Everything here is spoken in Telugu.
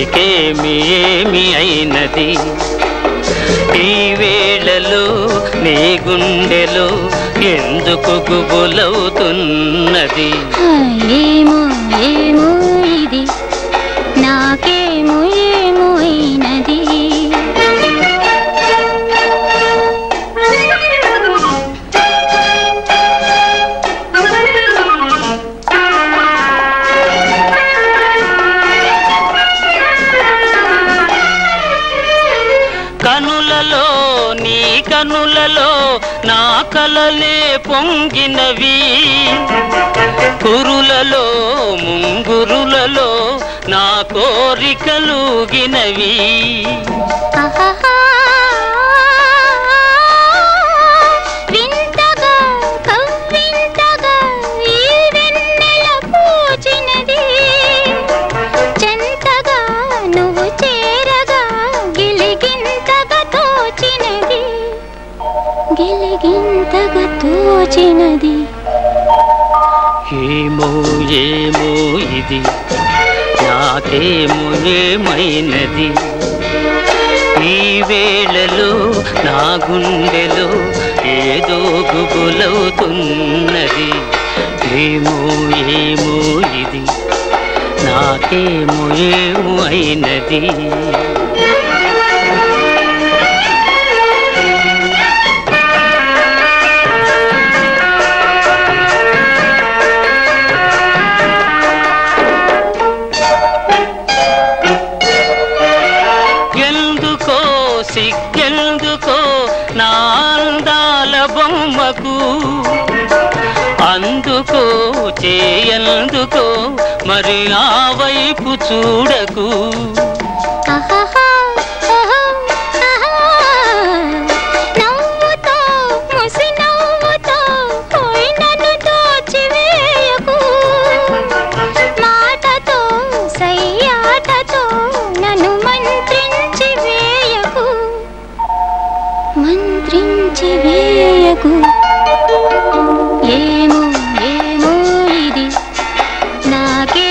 నీకేమి ఏమి అయినది ఈ వేళలో నీ గుండెలో ఎందుకు గుబులవుతున్నది ఏమో ఏమో ఇది నాకేమో ఏమో అయినది కనులలో నీ కనులలో నా కలలే పొంగినవి కురులలో ముంగురులలో నా కోరికలుగినవి ఆహాహా. వింతగా కవ్వింతగా ఈ వెన్నెల పూచినది చెంతగా నువ్వు చేరగా గిలిగింతగా తోచినది గిలిగింతగా తోచినది ఏమో ఏమో ఇది నాకేమో ఏమైనది ఈ వేళలో నా గుండెలో ఏదో గుబులవుతున్నది ఏమో ఏమో ఇది నాకేమో ఏమో అయినది ఎందుకో సిగ్గెందుకో నా అందాల బొమ్మకు అందుకో చేయందుకో మరి ఆ వైపు చూడకు ఆహాహా, ఆహా, ఆహా. నవ్వుతో, ముసి నవ్వుతో, పోయి నన్ను దోచివేయకు. మాటతో, సయ్యాటతో, నన్ను మంత్రించి వేయకు మంత్రించి వేయకు ఏమో ఏమో ఇది నాకే